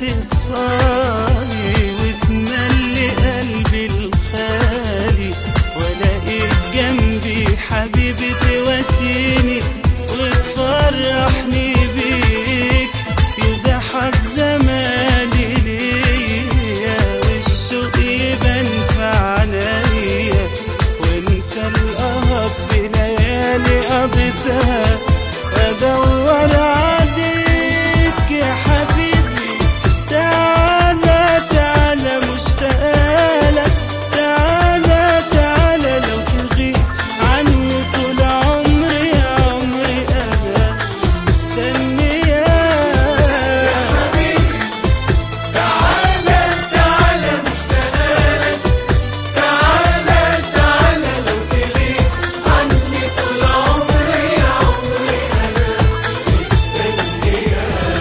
تصفالي وتملي قلبي الخالي والاقيك جنبي حبيبي تواسيني وتفرحني بيك يضحك زماني ليا والشوق يبان في عينيا وانسى القهر بليالي قضيتها ادور عليك يا حبيبي تعالى تعالى مشتاقلك تعالى تعالى لو تغيب عني طول عمري عمري انا مستنياك تعالى تعالى مشتاقلك تعالى تعالى لو تغيب عني طول عمري عمري أنا مستنياك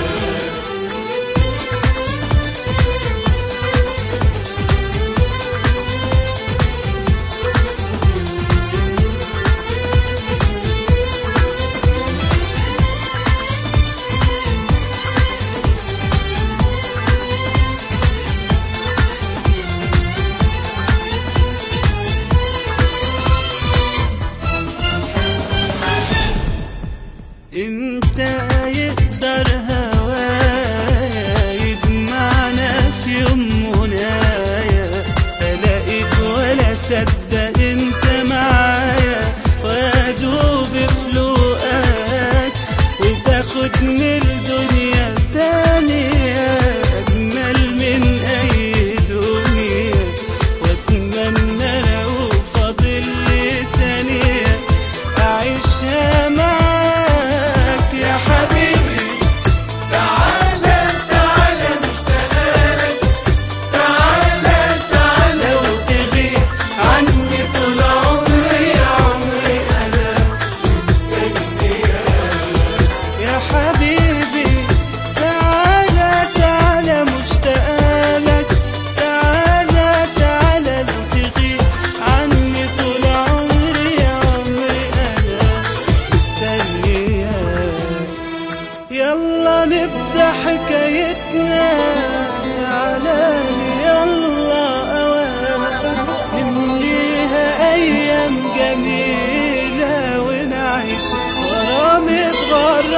امتى يقدر هوايا يجمعنا في يوم منايا الاقيك ولا صدق انت معايا وادوب في لقاك وتاخدني الدنيا تانية اجمل من اي دنيا واتمنى لو فاضل لي ثانية اعيشها معاك يا حبيبي تعالى تعالى مشتاقلك تعالى تعالى لو تغيب عني طول عمري عمري انا مستنياك يا حبيبي تعالى تعالى مشتاقلك تعالى تعالى لو تغيب عني طول عمري عمري انا مستنياك يلا نبدا حكايتنا تعالى لي يلا اوان نمليها ايام جميله ونعيش غرام اتغرب